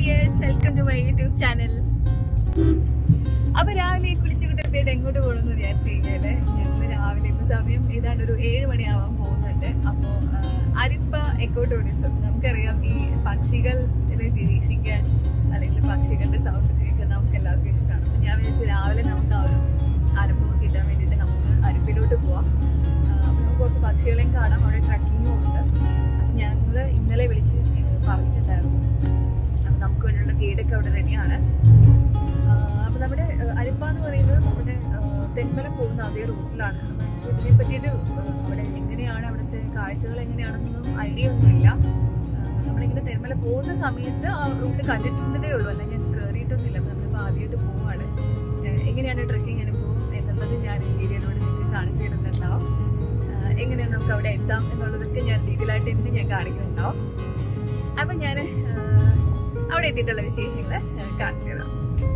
Dears welcome to my YouTube channel അപ്പൊ രാവിലെ കുളിച്ചുകിട്ടത്തേട്ട് എങ്ങോട്ട് പോകണമെന്ന് വിചാരിച്ചു കഴിഞ്ഞാല് ഞങ്ങള് രാവിലെ ഇപ്പൊ സമയം ഏതാണ്ട് ഒരു ഏഴ് മണിയാവാൻ പോകുന്നുണ്ട് അപ്പോ ആ, അരിപ്പ എക്കോ ടൂറിസം നമുക്കറിയാം ഈ പക്ഷികളെ നിരീക്ഷിക്കാൻ അല്ലെങ്കിൽ പക്ഷികളുടെ സൗണ്ട് കേൾക്കാൻ നമുക്ക് എല്ലാവർക്കും ഇഷ്ടമാണ് അപ്പൊ ഞാൻ വിചാരിച്ചു രാവിലെ നമുക്ക് ആ ഒരു അനുഭവം കിട്ടാൻ വേണ്ടിയിട്ട് നമുക്ക് അരിപ്പിലോട്ട് പോവാം ആ, അപ്പൊ നമുക്ക് കുറച്ച് പക്ഷികളെയും കാണാം അവിടെ ട്രക്കിങ്ങും ഉണ്ട് അപ്പൊ ഞങ്ങള് ഇന്നലെ വിളിച്ച് ഏ, പറഞ്ഞിട്ടുണ്ടായിരുന്നു അപ്പൊ നമുക്ക് വേണ്ടിയുള്ള ഗൈഡൊക്കെ അവിടെ റെഡിയാണ് അപ്പൊ നമ്മുടെ ആ, അരിപ്പ എന്ന് പറയുന്നത് നമ്മുടെ ആ, തെന്മല പോകുന്ന അതേ റൂട്ടിലാണ് അപ്പൊ എനിക്ക് ഇതിനെ പറ്റിയിട്ട് ആ, അവിടെ എങ്ങനെയാണ് അവിടുത്തെ കാഴ്ചകൾ എങ്ങനെയാണെന്നൊന്നും ഐഡിയ ഒന്നുമില്ല ആ, നമ്മളിങ്ങനെ തെന്മല പോകുന്ന സമയത്ത് ആ റൂട്ട് കണ്ടിട്ടുണ്ടതേ ഉള്ളൂ അല്ല ഞാൻ കയറിയിട്ടൊന്നുമില്ല അപ്പൊ നമ്മളിപ്പോൾ ആദ്യമായിട്ട് പോവാണ് ആ, എങ്ങനെയാണ് ട്രക്കിംഗ് അനുഭവം എന്നുള്ളത് ഞാൻ ഈ വീഡിയോയിലൂടെ നിങ്ങൾക്ക് കാണിച്ചു തരുന്നുണ്ടാവും ആ, എങ്ങനെയാണ് നമുക്ക് അവിടെ എത്താം എന്നുള്ളതൊക്കെ ഞാൻ ഡീറ്റെയിൽ ആയിട്ട് തന്നെ ഞാൻ കാണിക്കുന്നുണ്ടാവും അപ്പം ഞാൻ അവിടെ എത്തിയിട്ടുള്ള വിശേഷങ്ങൾ കാണിച്ചു തരാം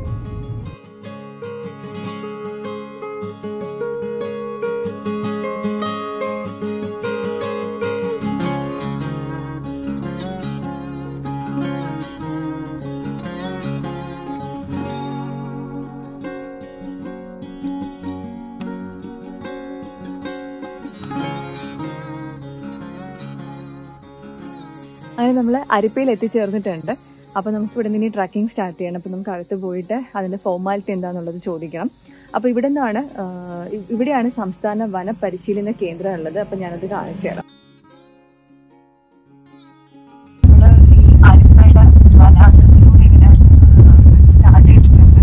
അങ്ങനെ നമ്മൾ അരിപ്പയിൽ എത്തിച്ചേർന്നിട്ടുണ്ട് അപ്പോൾ നമുക്ക് ഇവിടെ നിന്ന് ട്രക്കിംഗ് സ്റ്റാർട്ട് ചെയ്യണം അപ്പോൾ നമുക്ക് അകത്ത് പോയിട്ട് അതിൻ്റെ ഫോർമാലിറ്റി എന്താണെന്നുള്ളത് ചോദിക്കണം അപ്പോൾ ഇവിടെ നിന്നാണ് ഇവിടെയാണ് സംസ്ഥാന വന പരിശീലന കേന്ദ്രം ഉള്ളത് അപ്പോൾ ഞാനത് കാണിച്ചു തരാം സ്റ്റാർട്ട് ചെയ്തിട്ടുണ്ട്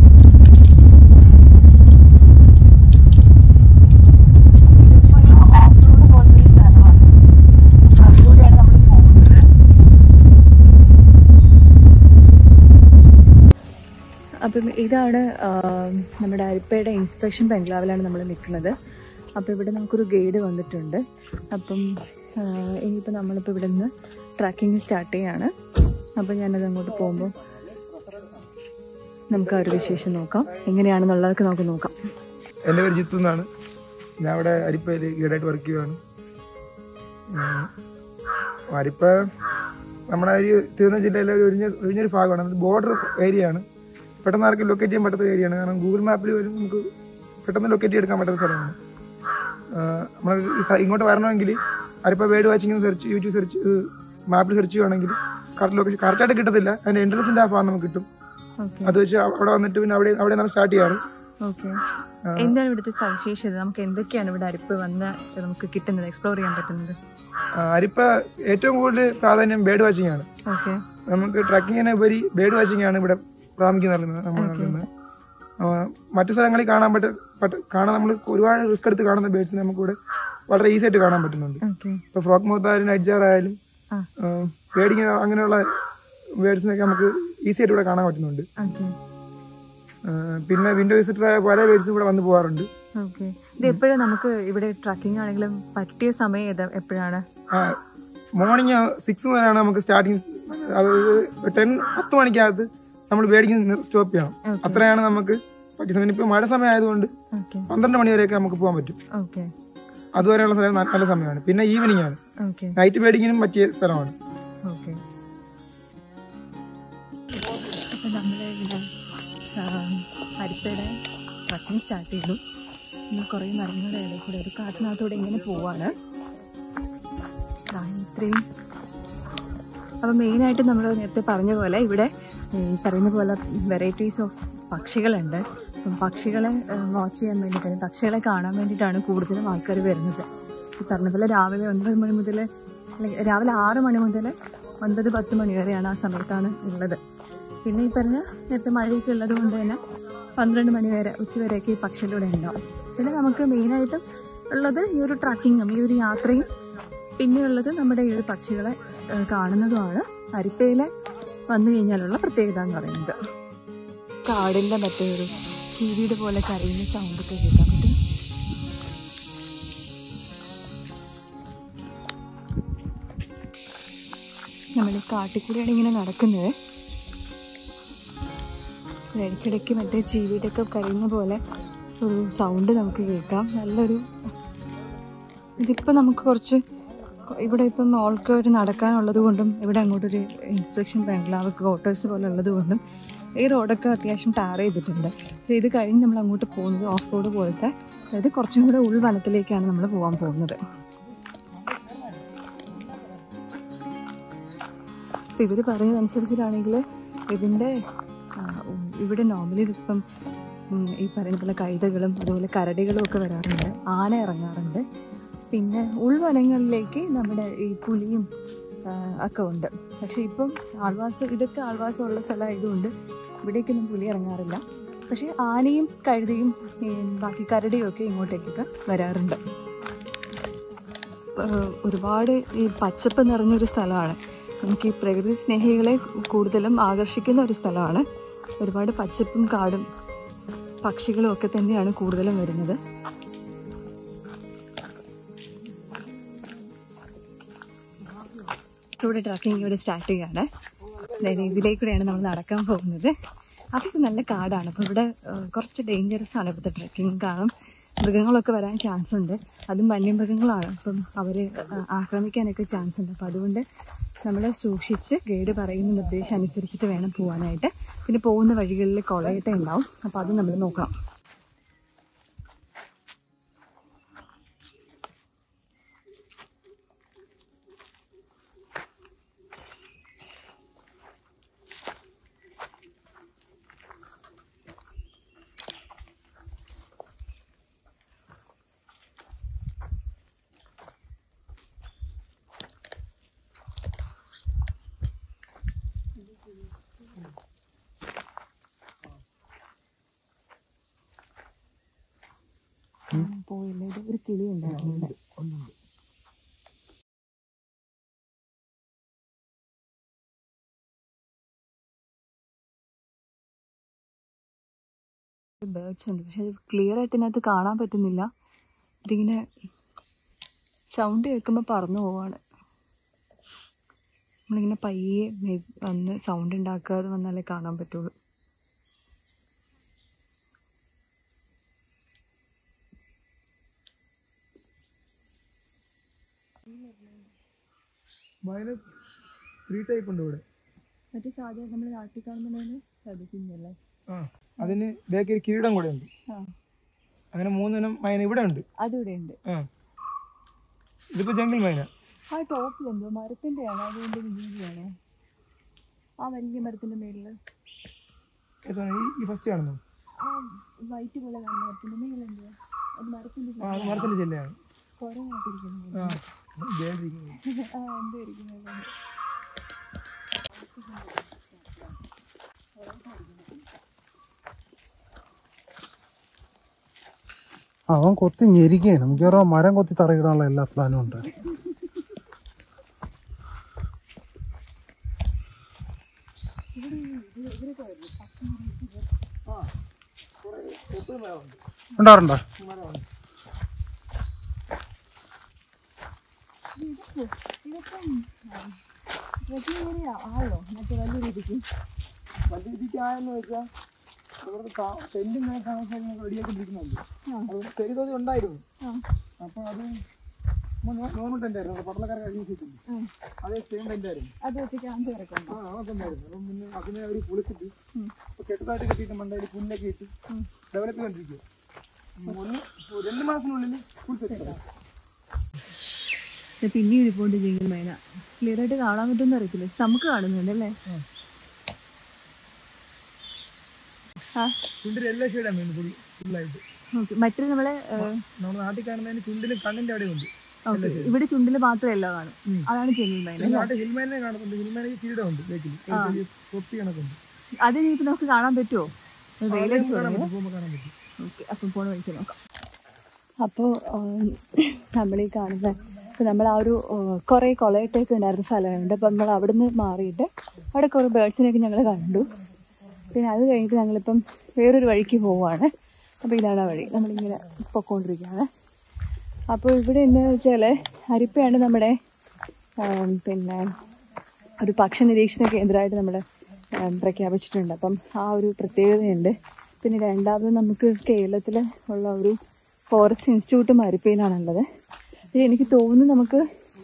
ഇതിപ്പോ ഒരു ഓഫ് റോഡ് പോലത്തെ ഒരു സ്ഥലമാണ് അപ്പൊ അതിലൂടെയാണ് നമ്മൾ പോകുന്നത് അപ്പം ഇതാണ് ആ, നമ്മുടെ അരിപ്പയുടെ ഇൻസ്പെക്ഷൻ ബംഗ്ലാവിലാണ് നമ്മൾ നിൽക്കുന്നത് അപ്പോൾ ഇവിടെ നമുക്കൊരു ഗൈഡ് വന്നിട്ടുണ്ട് അപ്പം ആ, ഇനിയിപ്പോൾ നമ്മളിപ്പോൾ ഇവിടെ നിന്ന് ട്രാക്കിംഗ് സ്റ്റാർട്ട് ചെയ്യാണ് അപ്പോൾ ഞാനത് അങ്ങോട്ട് പോകുമ്പോൾ നമുക്ക് ആ ഒരു വിശേഷം നോക്കാം എങ്ങനെയാണെന്നുള്ളതൊക്കെ നമുക്ക് നോക്കാം എൻ്റെ പേര് ജിത്തു എന്നാണ് ഞാൻ അവിടെ അരിപ്പയിൽ ഗൈഡായിട്ട് വർക്ക് ചെയ്യുകയാണ് ഉം. അരിപ്പ നമ്മുടെ ഈ തിരുവനന്തപുരം ജില്ലയിലെ ഒരു ഒഴിഞ്ഞ ഒഴിഞ്ഞൊരു ഭാഗമാണ് ബോർഡർ ഏരിയ ആണ് പെട്ടെന്ന് ആർക്കും ലൊക്കേറ്റ് ചെയ്യാൻ പറ്റാത്ത ഏരിയ ആണ് കാരണം ഗൂഗിൾ മാപ്പിൽ വരും നമുക്ക് പെട്ടെന്ന് ലൊക്കേറ്റ് ചെയ്തെടുക്കാൻ പറ്റുന്ന സ്ഥലമാണ് നമ്മൾ ഇങ്ങോട്ട് വരണമെങ്കിൽ Arippa word watching search YouTube search മാപ്പിൽ സെർച്ച് ചെയ്യുവാണെങ്കിൽ കറക്റ്റ് ലൊക്കേഷൻ കറക്റ്റായിട്ട് കിട്ടത്തില്ല അതിൻ്റെ എൻട്രൻസിൻ്റെ ആ ഭാഗം നമുക്ക് കിട്ടും ഓക്കെ അത് വെച്ച് അവിടെ വന്നിട്ട് പിന്നെ അവിടെ അവിടെ നമ്മൾ സ്റ്റാർട്ട് ചെയ്യാറ് ഓക്കെ എന്താണ് ഇവിടുത്തെ സവിശേഷത നമുക്ക് എന്തൊക്കെയാണ് ഇവിടെ അരിപ്പ് വന്ന് നമുക്ക് കിട്ടുന്നത് എക്സ്പ്ലോർ ചെയ്യാൻ പറ്റുന്നത് ആ, അരിപ്പ ഏറ്റവും കൂടുതൽ പ്രാധാന്യം ബേഡ് വാച്ചിങ് ആണ് ഓക്കെ നമുക്ക് ട്രക്കിങ്ങിനെ ഉപരി ബേഡ് വാച്ചിങ് ആണ് ഇവിടെ പ്രാമുഖ്യം നൽകുന്നത് നമ്മൾ നൽകുന്നത് ആ, മറ്റു സ്ഥലങ്ങളിൽ കാണാൻ പറ്റ പറ്റ- കാണാൻ നമ്മൾ ഒരുപാട് റിസ്ക് എടുത്ത് കാണുന്ന ബേഡ്സിനെ നമുക്ക് ഇവിടെ വളരെ ഈസി ആയിട്ട് കാണാൻ പറ്റുന്നുണ്ട് ഓക്കെ ഇപ്പൊ ഫ്രോക്ക് മൗത്ത് ആയാലും നൈറ്റ്ജാർ ആയാലും ആ. ബേഡിങ് അങ്ങനെയുള്ള ബേഡ്സിനൊക്കെ നമുക്ക് ഈസി ആയിട്ട് ഇവിടെ കാണാൻ പറ്റുന്നുണ്ട് ഓക്കെ ആ, പിന്നെ വിൻഡോ വിസിറ്റർ ആയ പല ബേഡ്സും ഇവിടെ വന്ന് പോകാറുണ്ട് ഓക്കെ ഇത് എപ്പോഴും നമുക്ക് ഇവിടെ ട്രക്കിംഗ് ആണെങ്കിലും പറ്റിയ സമയം ഏതാ എപ്പോഴാണ് മോർണിംഗ് സിക്സ് മുതലാണ് നമുക്ക് സ്റ്റാർട്ടിങ് ടെൻ പത്ത് മണിക്കകത്ത് നമ്മൾ ബേഡിങ് സ്റ്റോപ്പ് ചെയ്യണം Okay. അത്രയാണ് നമുക്ക് പറ്റിയ സമയം ഇപ്പൊ മഴ സമയം ആയതുകൊണ്ട് ഓക്കെ പന്ത്രണ്ട് മണി വരെയൊക്കെ നമുക്ക് പോകാൻ പറ്റും ഓക്കെ അതുവരെയുള്ള സ്ഥലം ന- നല്ല സമയമാണ് പിന്നെ ഈവനിങ് ആണ് ഓക്കെ നൈറ്റ് ബേഡിങ്ങിനും പറ്റിയ സ്ഥലമാണ് ഓക്കെ അപ്പം നമ്മൾ ഇവിടെ അരിപ്പയുടെ ട്രക്കിംഗ് സ്റ്റാർട്ട് ചെയ്തു നമ്മൾ കുറേ മരങ്ങളുടെ ഇടയിൽ കൂടെ ഒരു കാട്ടിനകത്തൂടെ ഇങ്ങനെ പോവാണ് ദാ ഇത്രയും അപ്പം മെയിനായിട്ട് നമ്മൾ നേരത്തെ പറഞ്ഞ പോലെ ഇവിടെ ഈ പറയുന്ന പോലെ വെറൈറ്റീസ് ഓഫ് പക്ഷികളുണ്ട് അപ്പം പക്ഷികളെ വാച്ച് ചെയ്യാൻ വേണ്ടിയിട്ട് പക്ഷികളെ കാണാൻ വേണ്ടിയിട്ടാണ് കൂടുതലും ആൾക്കാർ വരുന്നത് ഈ പറഞ്ഞ പോലെ രാവിലെ ഒൻപത് മണി മുതൽ അല്ലെങ്കിൽ രാവിലെ ആറ് മണി മുതൽ ഒൻപത് പത്ത് മണി വരെയാണ് ആ സമയത്താണ് ഉള്ളത് പിന്നെ ഈ പറഞ്ഞ നേരത്തെ മഴയൊക്കെ ഉള്ളത് കൊണ്ട് തന്നെ പന്ത്രണ്ട് മണി വരെ ഉച്ച വരെയൊക്കെ ഈ പക്ഷികളിവിടെ ഉണ്ടാവും പിന്നെ നമുക്ക് മെയിനായിട്ടും ഉള്ളത് ഈ ഒരു ട്രക്കിങ്ങും ഈ ഒരു യാത്രയും പിന്നെയുള്ളത് നമ്മുടെ ഈ ഒരു പക്ഷികളെ ഏഹ്, കാണുന്നതുമാണ് അരിപ്പയിലെ വന്നു കഴിഞ്ഞാലുള്ള പ്രത്യേകത എന്ന് പറയുന്നത് കാടിൻ്റെ മറ്റേ ഒരു ചീവിയുടെ പോലെ കരയുന്ന സൗണ്ടൊക്കെ കേൾക്കാൻ പറ്റും നമ്മൾ ഈ കാട്ടിക്കൂടെയാണ് ഇങ്ങനെ നടക്കുന്നത് ഇടയ്ക്കിടയ്ക്ക് മറ്റേ ചീവിയുടെ ഒക്കെ കരയുന്ന പോലെ ഒരു സൗണ്ട് നമുക്ക് കേൾക്കാം നല്ലൊരു ഇതിപ്പോൾ നമുക്ക് കുറച്ച് ഇവിടെ ഇപ്പം ആൾക്കാർ നടക്കാനുള്ളത് കൊണ്ടും ഇവിടെ അങ്ങോട്ടൊരു ഇൻസ്പെക്ഷൻ ബംഗ്ലാവ് ക്വാർട്ടേഴ്സ് പോലെ ഉള്ളത് കൊണ്ടും ഈ റോഡൊക്കെ അത്യാവശ്യം ടാർ ചെയ്തിട്ടുണ്ട് പക്ഷേ ഇത് കഴിഞ്ഞ് നമ്മൾ അങ്ങോട്ട് പോകുന്നത് ഓഫ് റോഡ് പോലത്തെ അതായത് കുറച്ചും കൂടെ ഉൾവനത്തിലേക്കാണ് നമ്മൾ പോകാൻ പോകുന്നത് അപ്പം ഇവർ പറയുന്നതനുസരിച്ചിട്ടാണെങ്കിൽ ഇതിൻ്റെ ആ, ഉം, ഇവിടെ നോർമലി ഇപ്പം ഉം, ഈ പറയുന്ന പോലെ കഴുതകളും അതുപോലെ കരടികളും ഒക്കെ വരാറുണ്ട് ആന ഇറങ്ങാറുണ്ട് പിന്നെ ഉൾവനങ്ങളിലേക്ക് നമ്മുടെ ഈ പുലിയും ആ, ഒക്കെ ഉണ്ട് പക്ഷെ ഇപ്പം ആൾവാസം ഇതൊക്കെ ആൾവാസമുള്ള സ്ഥലമായതുകൊണ്ട് ഇവിടേക്കൊന്നും പുലി ഇറങ്ങാറില്ല പക്ഷെ ആനയും കഴുതയും ഈ ബാക്കി കരടിയും ഒക്കെ ഇങ്ങോട്ടേക്കൊക്കെ വരാറുണ്ട് ആ, ഒരുപാട് ഈ പച്ചപ്പ് നിറഞ്ഞൊരു സ്ഥലമാണ് നമുക്ക് ഈ പ്രകൃതി സ്നേഹികളെ കൂടുതലും ആകർഷിക്കുന്ന ഒരു സ്ഥലമാണ് ഒരുപാട് പച്ചപ്പും കാടും പക്ഷികളും ഒക്കെ തന്നെയാണ് കൂടുതലും വരുന്നത് ഇവിടെ ട്രക്കിംഗ് ഇവിടെ സ്റ്റാർട്ട് ചെയ്യാണ് അതായത് ഇതിലേക്കൂടെയാണ് നമ്മൾ നടക്കാൻ പോകുന്നത് അതൊക്കെ നല്ല കാടാണ് അപ്പോൾ ഇവിടെ ആ, കുറച്ച് ഡേഞ്ചറസ് ആണ് ഇവിടുത്തെ ട്രക്കിംഗ് കാരണം മൃഗങ്ങളൊക്കെ വരാൻ ചാൻസ് ഉണ്ട് അതും വന്യമൃഗങ്ങളാണ് അപ്പം അവർ ആക്രമിക്കാനൊക്കെ ചാൻസ് ഉണ്ട് അപ്പം അതുകൊണ്ട് നമ്മൾ സൂക്ഷിച്ച് ഗൈഡ് പറയുന്ന നിർദ്ദേശം അനുസരിച്ചിട്ട് വേണം പോകാനായിട്ട് പിന്നെ പോകുന്ന വഴികളിൽ കൊളയട്ട ഉണ്ടാവും അപ്പം അത് നമ്മൾ നോക്കണം പോയില്ല ഇത് ഒരു കിളി ഉണ്ടായിരുന്നു ഇവിടെ ബേർഡ്സ് ഉണ്ട് പക്ഷെ അത് ക്ലിയർ ആയിട്ട് ഇതിനകത്ത് കാണാൻ പറ്റുന്നില്ല ഇതിങ്ങനെ സൗണ്ട് കേൾക്കുമ്പോൾ പറന്നു പോവാണ് നമ്മളിങ്ങനെ പയ്യെ മെ- വന്ന് സൗണ്ട് ഉണ്ടാക്കാതെ വന്നാലേ കാണാൻ പറ്റുള്ളൂ മൈന ത്രീ ടൈപ്പ് ഉണ്ട് ഇവിടെ മറ്റേ സാധാരണ നമ്മൾ നാട്ടിൽ കാണുന്നതാണ് ശ്രദ്ധിക്കുന്നില്ലേ ആ അതിന് ബേക്കറി കിരീടം കൂടെ ഉണ്ട് ആ അങ്ങനെ മൂന്നിനം മൈന ഇവിടെ ഉണ്ട് അതിവിടെ ഉണ്ട് ആ ഇതിപ്പോ ജംഗിൾ മൈന ആ ടോപ്പിലെന്തോ മരത്തിന്റെ ആണോ അതുകൊണ്ട് രീതിയാണോ ആ വലിയ മരത്തിന്റെ മേളില് ഏതാണ് ഈ ഈ ഫസ്റ്റ് കാണുന്നു ആ വൈറ്റ് പോലെ കാണുന്ന മരത്തിന്റെ മേലെന്തോ അത് മരത്തിന്റെ ആ അത് മരത്തിന്റെ ചെല്ലയാണ് കുറെ നോക്കിയിരിക്കുന്നു ആ ദേണ്ടിരിക്കുന്നത്. ആ എന്തോ ഇരിക്കുന്നത് അവൻ കൊത്തി ഞെരിക്കുകയാണ് മിക്കവാറും ആ മരം കൊത്തി തറയിടാനുള്ള എല്ലാ പ്ലാനും ഉണ്ട് ഉണ്ടാറുണ്ടോ ഇതിപ്പം ട്രക്കിംഗ് ഏരിയ ആയോ മറ്റേ വലിയ രീതിക്ക് വലിയ രീതിക്ക് ആയെന്ന് വെച്ചാൽ ഇവിടുത്തെ ടെന്റും താമസം റെഡിയാക്കിട്ടിരിക്കുന്നുണ്ട് അത് ചെറിയ തോതിൽ ഉണ്ടായിരുന്നു ആ അപ്പോൾ അത് നോർമൽ ടെന്റ് ആയിരുന്നു പട്ടണക്കാരെ കഴിഞ്ഞ സീറ്റില്ല അതേ സെയിം ടെന്റ് ആയിരുന്നു അത് വെച്ച് ക്യാമ്പ് കിടക്കണം ആ അതൊക്കെ ഉണ്ടായിരുന്നു അപ്പം പിന്നെ അതിനെ അവർ പൊളിച്ചിട്ട് ഇപ്പൊ കെട്ടുതായിട്ട് കെട്ടിയിട്ട് മണ്ടയിൽ പുല്ലൊക്കെ ഇട്ട് ഡെവലപ്പ് ചെയ്തോണ്ടിരിക്കുക ഒന്ന് ഒരു രണ്ട് മാസത്തിനുള്ളിൽ ഫുൾ സെറ്റ് പിന്നെ ഇരിപ്പുണ്ട് ജിങ്കിൽ മൈന ക്ലിയർ ആയിട്ട് കാണാൻ പറ്റുമെന്ന് അറിയത്തില്ല നമുക്ക് കാണുന്നുണ്ട് അല്ലേ ആ ചുണ്ടിൽ എല്ലാ ഷെയ്ഡാണ് വീണ് ഫുൾ ഫുള്ളായിട്ട് ഓക്കെ മറ്റേ നമ്മളെ നമ്മുടെ നാട്ടിൽ കാണുന്നതിന് ചുണ്ടിലും കണ്ണിന്റെ അവിടെ ഉണ്ട് ഓക്കെ ഇവിടെ ചുണ്ടില് മാത്രമല്ല കാണും ഉം. അതാണ് ജിങ്കിൽ മൈന നാട്ടിൽ ഹിൽമാനെ കാണുന്നുണ്ട് ഹിൽമാനയ്ക്ക് കിരീടമുണ്ട് ബേക്കിൽ തൊപ്പി കണക്കുണ്ട് അത് ഇനിയിപ്പോ നമുക്ക് കാണാൻ പറ്റുമോ വെയിലടിച്ചു കാണാൻ പറ്റും പോകുമ്പോൾ കാണാൻ പറ്റും ഓക്കെ അപ്പം പോണ വഴിക്ക് നോക്കാം അപ്പോൾ നമ്മൾ ഈ കാണുന്ന ഇപ്പം നമ്മൾ ആ ഒരു കുറേ കൊളയട്ടൊക്കെ ഉണ്ടായിരുന്ന സ്ഥലമുണ്ട് അപ്പം നമ്മൾ അവിടെ നിന്ന് മാറിയിട്ട് അവിടെ കുറേ ബേഡ്സിനെയൊക്കെ ഞങ്ങൾ കണ്ടു പിന്നെ അത് കഴിഞ്ഞിട്ട് ഞങ്ങളിപ്പം വേറൊരു വഴിക്ക് പോവുകയാണ് അപ്പോൾ ഇതാണ് ആ വഴി നമ്മളിങ്ങനെ പൊക്കോണ്ടിരിക്കുകയാണ് അപ്പോൾ ഇവിടെ എന്താണെന്ന് വെച്ചാൽ അരിപ്പയാണ് നമ്മുടെ ആം, പിന്നെ ഒരു പക്ഷി നിരീക്ഷണ കേന്ദ്രമായിട്ട് നമ്മൾ പ്രഖ്യാപിച്ചിട്ടുണ്ട് അപ്പം ആ ഒരു പ്രത്യേകതയുണ്ട് പിന്നെ രണ്ടാമത് നമുക്ക് കേരളത്തിൽ ഉള്ള ഒരു ഫോറസ്റ്റ് ഇൻസ്റ്റിറ്റ്യൂട്ട് മരിപ്പയിലാണുള്ളത് ഇത് എനിക്ക് തോന്നുന്നു നമുക്ക്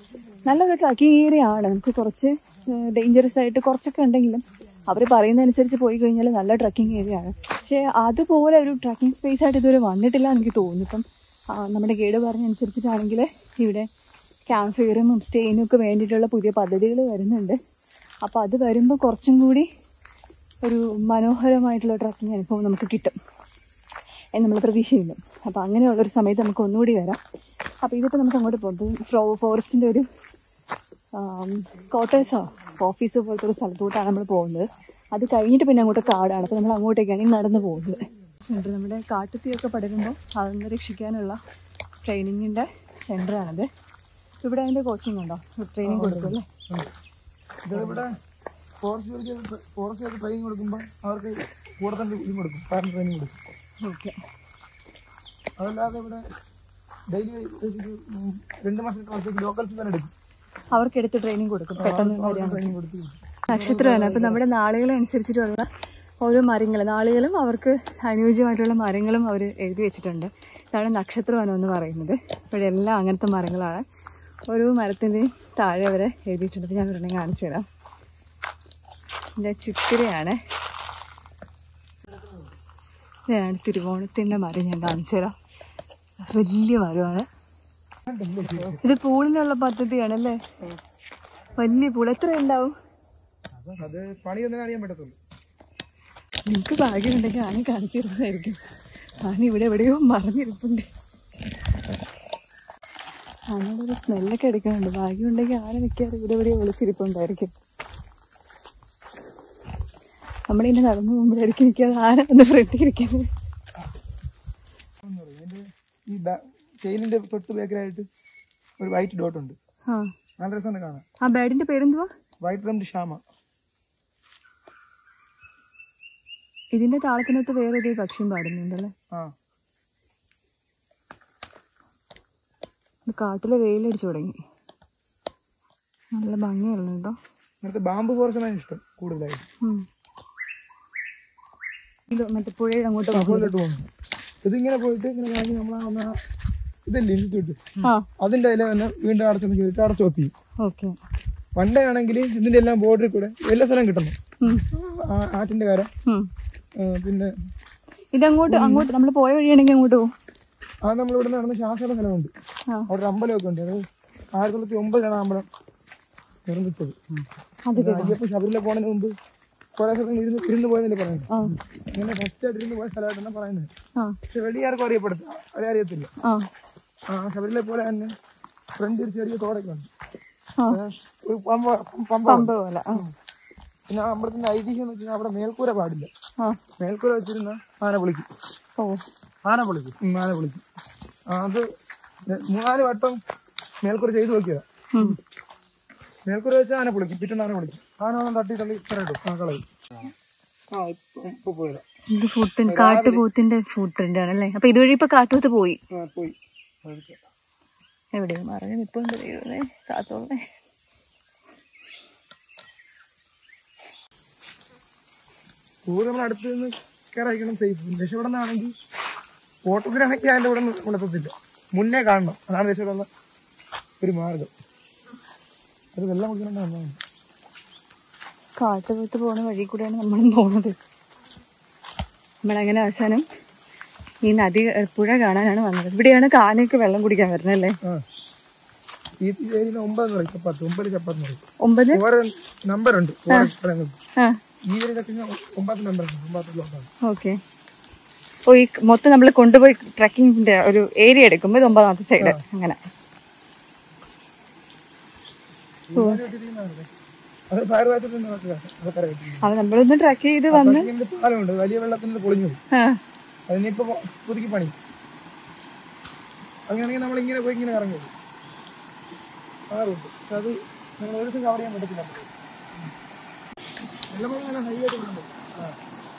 നല്ലൊരു ട്രക്കിംഗ് ഏരിയ ആണ് നമുക്ക് കുറച്ച് ഡേഞ്ചറസ് ആയിട്ട് കുറച്ചൊക്കെ ഉണ്ടെങ്കിലും അവർ പറയുന്നതനുസരിച്ച് പോയി കഴിഞ്ഞാൽ നല്ല ട്രക്കിംഗ് ഏരിയ ആണ് പക്ഷേ അതുപോലെ ഒരു ട്രക്കിംഗ് സ്പേസ് ആയിട്ട് ഇതുവരെ വന്നിട്ടില്ല എന്ന് എനിക്ക് തോന്നുന്നു ഇപ്പം ആ, നമ്മുടെ ഗൈഡ് പറഞ്ഞനുസരിച്ചിട്ടാണെങ്കിൽ ഇവിടെ ക്യാമ്പ് ഫെയറും സ്റ്റേയിനും ഒക്കെ വേണ്ടിയിട്ടുള്ള പുതിയ പദ്ധതികൾ വരുന്നുണ്ട് അപ്പോൾ അത് വരുമ്പോൾ കുറച്ചും കൂടി ഒരു മനോഹരമായിട്ടുള്ള ട്രക്കിംഗ് അനുഭവം നമുക്ക് കിട്ടും എന്ന് നമ്മൾ പ്രതീക്ഷിക്കുന്നു അപ്പോൾ അങ്ങനെയുള്ളൊരു സമയത്ത് നമുക്ക് ഒന്നുകൂടി വരാം അപ്പോൾ ഇതിപ്പോൾ നമുക്ക് അങ്ങോട്ട് പോകുന്നത് ഫ്രോ ഫോറസ്റ്റിൻ്റെ ഒരു ക്വാർട്ടേഴ്സോ ഓഫീസോ പോലത്തെ ഒരു സ്ഥലത്തോട്ടാണ് നമ്മൾ പോകുന്നത് അത് കഴിഞ്ഞിട്ട് പിന്നെ അങ്ങോട്ട് കാടാണ് അപ്പോൾ നമ്മൾ അങ്ങോട്ടേക്കാണ് ഈ നടന്നു പോകുന്നത് എന്നിട്ട് നമ്മുടെ കാട്ടുതീയൊക്കെ പടരുമ്പോൾ അതൊന്ന് രക്ഷിക്കാനുള്ള ട്രെയിനിങ്ങിൻ്റെ സെൻ്ററാണിത് ഇവിടെ അതിൻ്റെ കോച്ചിങ് ഉണ്ടോ ട്രെയിനിങ് കൊടുക്കും അല്ലേ ഇതിവിടെ ഫോറസ്റ്റ് ഫോറസ്റ്റ് ട്രെയിനിങ് കൊടുക്കുമ്പോൾ അവർക്ക് കൂടെ തന്നെ ഇതും കൊടുക്കും പാരന്റ് ട്രെയിനിങ് കൊടുക്കും ഓക്കെ അതല്ലാതെ ഇവിടെ ഡെയിലി രണ്ട് മാസത്തേക്ക് ലോക്കൽസ് തന്നെ എടുക്കും അവർക്ക് എടുത്ത് ട്രെയിനിങ് കൊടുക്കും പെട്ടെന്ന് വരാൻ ട്രെയിനിങ് കൊടുത്ത് നക്ഷത്രമാണ് അപ്പം നമ്മുടെ നാളുകളെ അനുസരിച്ചിട്ടുള്ള ഓരോ മരങ്ങൾ നാളുകളും അവർക്ക് അനുയോജ്യമായിട്ടുള്ള മരങ്ങളും അവർ എഴുതി വെച്ചിട്ടുണ്ട് ഇതാണ് നക്ഷത്രമാണ് എന്ന് പറയുന്നത് ഇപ്പോഴെല്ലാം അങ്ങനത്തെ മരങ്ങളാണ് ഓരോ മരത്തിൻ്റെയും താഴെ അവരെ എഴുതിയിട്ടുണ്ട് അപ്പോൾ ഞാൻ ഒരെണ്ണം കാണിച്ചു തരാം ഇതിൻ്റെ ചിത്തിരയാണ് ഇതാണ് തിരുവോണത്തിൻ്റെ മരം ഞാൻ കാണിച്ചു തരാം വലിയ മരമാണ് ഇത് പൂളിനുള്ള പദ്ധതിയാണല്ലേ വലിയ പൂൾ എത്ര ഉണ്ടാവും അത് പണിയൊന്നും അറിയാൻ പറ്റത്തുള്ളൂ നിങ്ങൾക്ക് ഭാഗ്യമുണ്ടെങ്കിൽ ആന കാണിച്ചിരുന്നതായിരിക്കും ആന ഇവിടെ എവിടെയോ മറിഞ്ഞിരിപ്പുണ്ട് ആനയുടെ ഒരു സ്മെല്ലൊക്കെ എടുക്കുന്നുണ്ട് ഭാഗ്യമുണ്ടെങ്കിൽ ആന മിക്കവാറും ഇവിടെ എവിടെയോ ഒളിച്ചിരിപ്പുണ്ടായിരിക്കും നമ്മളിങ്ങനെ നടന്നു പോകുമ്പോഴായിരിക്കും മിക്കവാറും ആന ഒന്ന് ഫ്രണ്ടിൽ ഇരിക്കുന്നത് അതിന്റെ ഈ ചെയിനിന്റെ തൊട്ട് ബേക്കറായിട്ട് ഒരു വൈറ്റ് ഡോട്ട് ഉണ്ട് ആ നല്ല രസമാണ് കാണാൻ ആ ബേഡിന്റെ പേരെന്തുവാ വൈറ്റ് റംഡ് ഷാമ ഇതിന്റെ താളത്തിനകത്ത് വേറെ ഒരു പക്ഷിയും പാടുന്നുണ്ടല്ലേ ആ ഇത് കാട്ടിലെ വെയിലടിച്ചു തുടങ്ങി നല്ല ഭംഗിയുള്ള കേട്ടോ ഇവിടുത്തെ ബാമ്പ് ഫോറസ്റ്റാണ് ഇഷ്ടം കൂടുതലായിട്ട് ഉം. ഇത് മറ്റേ പുഴയുടെ അങ്ങോട്ട് പോകും മുകളിലോട്ട് പോകുന്നു ഇതിങ്ങനെ പോയിട്ട് ഇങ്ങനെ കഴിഞ്ഞ് നമ്മളാ വന്ന ആ ഇതല്ലേ ഇൻസ്റ്റിറ്റ്യൂട്ട് ആ അതിന്റെ അതിലെ തന്നെ വീണ്ടും അടച്ചൊന്ന് കയറിയിട്ട് അവിടെ സ്റ്റോപ്പ് ചെയ്യും ഓക്കെ പണ്ടേ ആണെങ്കിൽ ഇതിന്റെ എല്ലാം ബോർഡറിൽ കൂടെ എല്ലാ സ്ഥലം കിട്ടണം ആ- ആറ്റിന്റെ കര ആ, പിന്നെ ഇതങ്ങോട്ട് അങ്ങോട്ട് നമ്മൾ പോയ വഴിയാണെങ്കിൽ അങ്ങോട്ട് പോകും ആ നമ്മൾ ഇവിടെ നടന്ന് ശ്വാസമുള്ള സ്ഥലമുണ്ട് ആ. അവിടെ ഒരു അമ്പലമൊക്കെ ഉണ്ട് അത് ആയിരത്തി തൊള്ളായിരത്തി ഒമ്പതിലാണ് ആ അമ്പലം നിർമ്മിച്ചത് അത് അത് അയ്യപ്പ ശബരിമല പോണതിന് മുമ്പ് കുറെ സ്ഥലം ഇരുന്ന് ഇരുന്ന് പോയെന്നല്ലേ പറയുന്നത് ആ ഇങ്ങനെ ഫസ്റ്റ് ആയിട്ട് ഇരുന്ന് പോയ സ്ഥലമായിട്ടാണ് പറയുന്നത് ആ പക്ഷെ വെളി ആർക്കും അറിയപ്പെടുത്ത അവരെ അറിയത്തില്ല ആ ആ ശബരിമല പോലെ തന്നെ ഫ്രണ്ട് ഒരു ചെറിയ തോടൊക്കെ ഉണ്ട് ആ ആ, ഒരു പമ്പ പമ്പ പമ്പ് പോലെ ആ പിന്നെ ആ അമ്പലത്തിന്റെ ഐതിഹ്യം എന്ന് വെച്ചാൽ അവിടെ മേൽക്കൂര പാടില്ല ആ മേൽക്കൂര വെച്ചിരുന്ന ആന വിളിക്കും ഓ ആന വിളിക്കും ഉം, ആന വിളിക്കും ആ, അത് മൂന്നാല് വട്ടം മേൽക്കൂര ചെയ്തു നോക്കിയതാ ഉം. മേൽക്കൂര വെച്ച് ആന പൊളിക്കും പിറ്റേന്ന് ആന പൊളിക്കും ആന വന്ന് തട്ടി തള്ളി ഇത്ര ഇടും ആ കളയും ആ ഇപ്പൊ ഇപ്പൊ പോയതാ ഇത് ഫുഡ് കാട്ടുപോത്തിന്റെ ഫുഡ് പ്രിന്റ് ആണല്ലേ അപ്പൊ ഇതുവഴി ഇപ്പൊ കാട്ടുപോത്ത് പോയി ആ പോയി അതൊക്കെ. എവിടെയും മറിഞ്ഞു നിപ്പുണ്ട് ദൈവമേ കാത്തോളേ കൂടെ നമ്മൾ അടുത്ത് നിന്ന് കയറായിരിക്കണം സേഫ് രക്ഷപ്പെടുന്നതാണെങ്കിൽ ഫോട്ടോഗ്രാഫിക്ക് അതിൻ്റെ ഇവിടെ നിന്ന് കൊണ്ടെത്തത്തില്ല മുന്നേ കാണണം അതാണ് രക്ഷപ്പെടുന്ന ഒരു മാർഗം അത് വെള്ളം കുടിക്കണം വന്നതാണ് കാട്ടുപോത്ത് പോകുന്ന വഴി കൂടെയാണ് നമ്മൾ പോകുന്നത് നമ്മളങ്ങനെ അവസാനം ഈ നദി ഏ, പുഴ കാണാനാണ് വന്നത് ഇവിടെയാണ് കാനയൊക്കെ വെള്ളം കുടിക്കാൻ വരുന്നത് അല്ലേ ആ ഈ ഏരിയയിൽ ഒമ്പത് പറയും ചപ്പാത്തി ഒമ്പത് ചപ്പാത്തി പറയും ഒമ്പത് ഓരോ നമ്പറുണ്ട് ഓരോ സ്ഥലങ്ങൾക്ക് ആ ഈ ഏരിയയിലൊക്കെ ഒമ്പത് നമ്പറുണ്ട് ഒമ്പത് ബ്ലോക്കാണ് ഓക്കെ ഓ ഈ മൊത്തം നമ്മൾ കൊണ്ടുപോയി ട്രക്കിങ്ങിന്റെ ഒരു ഏരിയ എടുക്കുമ്പോൾ ഇത് ഒമ്പതാമത്തെ സൈഡ് അങ്ങനെ അത് ഫയർ വാച്ചത്തിന്റെ അതൊക്കെ അറിയാം അപ്പൊ നമ്മളൊന്ന് ട്രക്ക് ചെയ്ത് വന്ന് ഇതിന്റെ പാലമുണ്ട് വലിയ വെള്ളത്തിന് പൊളിഞ്ഞു പോയി ആ അതിനിപ്പോ പുതുക്കി പണി അങ്ങനെയാണെങ്കിൽ നമ്മൾ ഇങ്ങനെ പോയി ഇങ്ങനെ കറങ്ങി വരും. ആ റൂട്ട് പക്ഷെ അത് നമ്മൾ ഒരു ദിവസം കവർ ചെയ്യാൻ പറ്റത്തില്ല എല്ലാം അങ്ങനെ ഹൈ ആയിട്ട് പോകുന്നുണ്ട് ആ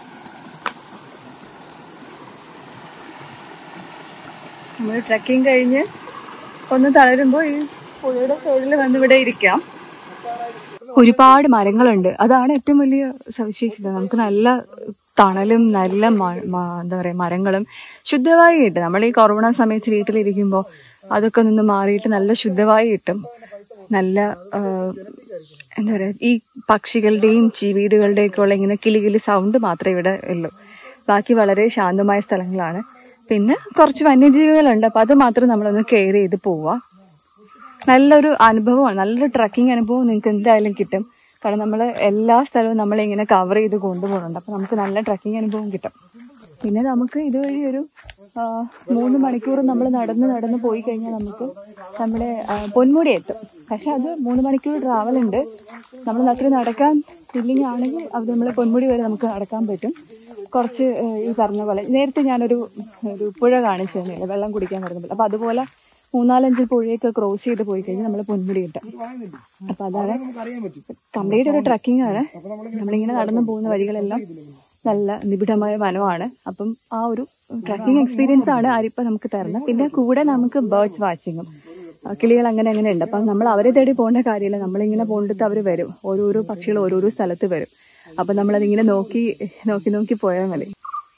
നമ്മൾ ട്രക്കിംഗ് കഴിഞ്ഞ് ഒന്ന് തളരുമ്പോൾ ഈ പുഴയുടെ സൈഡിൽ വന്ന് ഇവിടെ ഇരിക്കാം ഒരുപാട് മരങ്ങളുണ്ട് അതാണ് ഏറ്റവും വലിയ സവിശേഷത നമുക്ക് നല്ല തണലും നല്ല മ- മ- എന്താ പറയുക മരങ്ങളും ശുദ്ധവായു കിട്ടും നമ്മൾ ഈ കൊറോണ സമയത്ത് വീട്ടിലിരിക്കുമ്പോൾ അതൊക്കെ നിന്ന് മാറിയിട്ട് നല്ല ശുദ്ധവായു കിട്ടും നല്ല ആ, എന്താ പറയുക ഈ പക്ഷികളുടെയും ചീവീടുകളുടെയും ഒക്കെ ഉള്ള ഇങ്ങനെ കിളി കിളി സൗണ്ട് മാത്രമേ ഇവിടെ ഉള്ളൂ ബാക്കി വളരെ ശാന്തമായ സ്ഥലങ്ങളാണ് പിന്നെ കുറച്ച് വന്യജീവികളുണ്ട് അപ്പം അത് മാത്രം നമ്മളൊന്ന് കെയർ ചെയ്ത് പോവുക നല്ലൊരു അനുഭവമാണ് നല്ലൊരു ട്രക്കിംഗ് അനുഭവം നിങ്ങൾക്ക് എന്തായാലും കിട്ടും കാരണം നമ്മൾ എല്ലാ സ്ഥലവും നമ്മളിങ്ങനെ കവർ ചെയ്ത് കൊണ്ടുപോകുന്നുണ്ട് അപ്പം നമുക്ക് നല്ല ട്രക്കിംഗ് അനുഭവം കിട്ടും പിന്നെ നമുക്ക് ഇതുവഴി ഒരു ആ, മൂന്ന് മണിക്കൂർ നമ്മൾ നടന്ന് നടന്ന് പോയി കഴിഞ്ഞാൽ നമുക്ക് നമ്മുടെ ആ, പൊന്മുടി എത്തും പക്ഷെ അത് മൂന്ന് മണിക്കൂർ ട്രാവൽ ഉണ്ട് നമ്മൾ അത്ര നടക്കാൻ ഫില്ലിംഗ് ആണെങ്കിൽ അത് നമ്മൾ പൊന്മുടി വരെ നമുക്ക് നടക്കാൻ പറ്റും കുറച്ച് ആ, ഈ പറഞ്ഞ പോലെ നേരത്തെ ഞാനൊരു ഒരു പുഴ കാണിച്ചു തന്നില്ലേ വെള്ളം കുടിക്കാൻ വരുമ്പോൾ അപ്പോൾ അതുപോലെ മൂന്നാലഞ്ച് പുഴയൊക്കെ ക്രോസ് ചെയ്ത് പോയി കഴിഞ്ഞാൽ നമ്മൾ പൊന്മുടി കിട്ടും അപ്പം അതാണ് അറിയാൻ പറ്റും കംപ്ലീറ്റ് ഒരു ട്രക്കിംഗ് ആണ് നമ്മളിങ്ങനെ നടന്നു പോകുന്ന വഴികളെല്ലാം നല്ല നിബിഡമായ വനമാണ് അപ്പം ആ ഒരു ട്രക്കിംഗ് എക്സ്പീരിയൻസ് ആണ് ആരിപ്പ നമുക്ക് തരുന്നത് പിന്നെ കൂടെ നമുക്ക് ബേർഡ്സ് വാച്ചിങ്ങും കിളികൾ അങ്ങനെ അങ്ങനെ ഉണ്ട് അപ്പം നമ്മൾ അവരെ തേടി പോകേണ്ട കാര്യമില്ല നമ്മളിങ്ങനെ പോകേണ്ടത് അവർ വരും ഓരോരോ പക്ഷികൾ ഓരോരോ സ്ഥലത്ത് വരും അപ്പം നമ്മളതിങ്ങനെ നോക്കി നോക്കി നോക്കി പോയാൽ മതി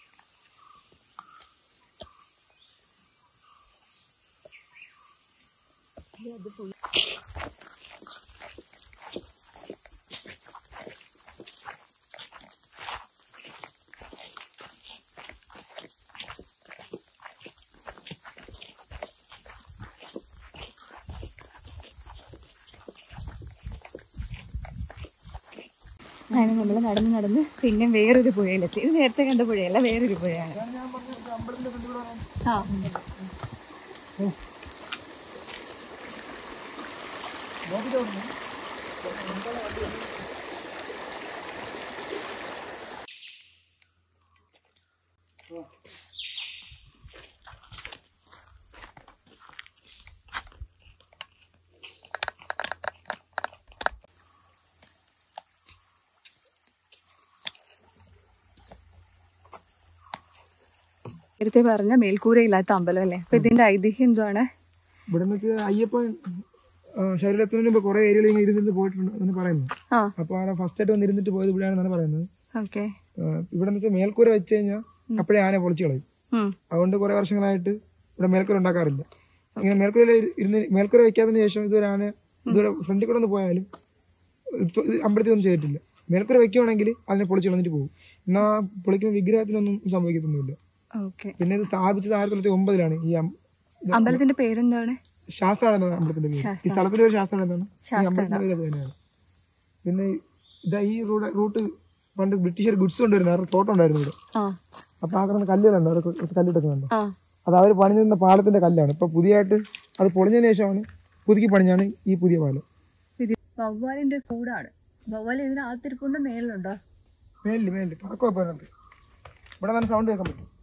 അങ്ങനെ നമ്മൾ നടന്ന് നടന്ന് പിന്നെ വേറൊരു പുഴയിലെത്തി ഇത് നേരത്തെ കണ്ട പുഴയല്ല വേറൊരു പുഴയാണ് ആ നേരത്തെ പറഞ്ഞ മേൽക്കൂരയില്ലാത്ത അമ്പലം അല്ലേ അപ്പൊ ഇതിന്റെ ഐതിഹ്യം എന്തുവാണ് ഇവിടെ നിന്ന് അയ്യപ്പൻ ആ, ശരീരത്തിന് മുമ്പ് കുറെ ഏരിയയിൽ ഇങ്ങനെ ഇരുന്നിട്ട് പോയിട്ടുണ്ട് എന്ന് പറയുന്നു ആ അപ്പൊ ആടെ ഫസ്റ്റ് ആയിട്ട് വന്നിരുന്നിട്ട് പോയത് ഇവിടെയാണെന്നാണ് പറയുന്നത് ഓക്കെ ആ, ഇവിടെ എന്ന് വെച്ചാൽ മേൽക്കൂര വെച്ച് കഴിഞ്ഞാൽ അപ്പോഴേ ആന പൊളിച്ചു കളയും അതുകൊണ്ട് കുറെ വർഷങ്ങളായിട്ട് ഇവിടെ മേൽക്കൂര ഉണ്ടാക്കാറില്ല ഇങ്ങനെ മേൽക്കൂര ഇരുന്ന് മേൽക്കൂര വെക്കാത്തതിന് ശേഷം ഇതുവരെ ആന ഇതുവരെ ഫ്രണ്ടിൽ കൂടെ ഒന്ന് പോയാലും ഇപ്പൊ ഇത് അമ്പലത്തിൽ ഒന്നും ചെയ്തിട്ടില്ല മേൽക്കൂര വെക്കുവാണെങ്കിൽ അതിനെ പൊളിച്ചു കളഞ്ഞിട്ട് പോകും എന്നാൽ പൊളിക്കുന്ന വിഗ്രഹത്തിനൊന്നും സംഭവിക്കത്തൊന്നുമില്ല ഓക്കെ പിന്നെ ഇത് സ്ഥാപിച്ചത് ആയിരത്തി തൊള്ളായിരത്തി ഒമ്പതിലാണ് ഈ അം- ഇത് അമ്പലത്തിന്റെ പേരെന്താണ് ശാസ്ത്രാണ് എന്നാണ് അമ്പലത്തിന്റെ പേര് ഈ സ്ഥലത്തിന്റെ പേര് ശാസ്ത്രാണ് എന്നാണ് ഈ അമ്പലത്തിന്റെ പേര് അത് തന്നെയാണ് പിന്നെ ഇതാ ഈ റൂട്ട് റൂട്ട് പണ്ട് ബ്രിട്ടീഷർ ഗുഡ്സ് കൊണ്ടുവരുന്ന അവരുടെ തോട്ടം ഉണ്ടായിരുന്നു ഇവിടെ ആ അപ്പൊ ആ കിടന്ന കല്ലുകളുണ്ട് അവർ കല്ലിട്ടൊക്കെ ഉണ്ട് ആ അത് അവർ പണിഞ്ഞിരുന്ന പാലത്തിന്റെ കല്ലാണ് ഇപ്പൊ പുതിയതായിട്ട് അത് പൊളിഞ്ഞതിന് ശേഷമാണ് പുതുക്കി പണിഞ്ഞാണ് ഈ പുതിയ പാലം ഇത് വവ്വാലിന്റെ കൂടാണ് വവ്വാൽ ഇതിനകത്തിരിപ്പുണ്ട് മേളിലുണ്ടോ മേലില് മേലില് പറക്കോ പറഞ്ഞിട്ട് ഇവിടെ നല്ല സൗണ്ട് കേൾക്കാൻ പറ്റും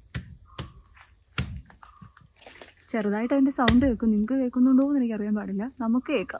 ചെറുതായിട്ട് അതിന്റെ സൗണ്ട് കേൾക്കും നിങ്ങൾക്ക് കേൾക്കുന്നുണ്ടോ എന്ന് എനിക്കറിയാൻ പാടില്ല നമുക്ക് കേൾക്കാം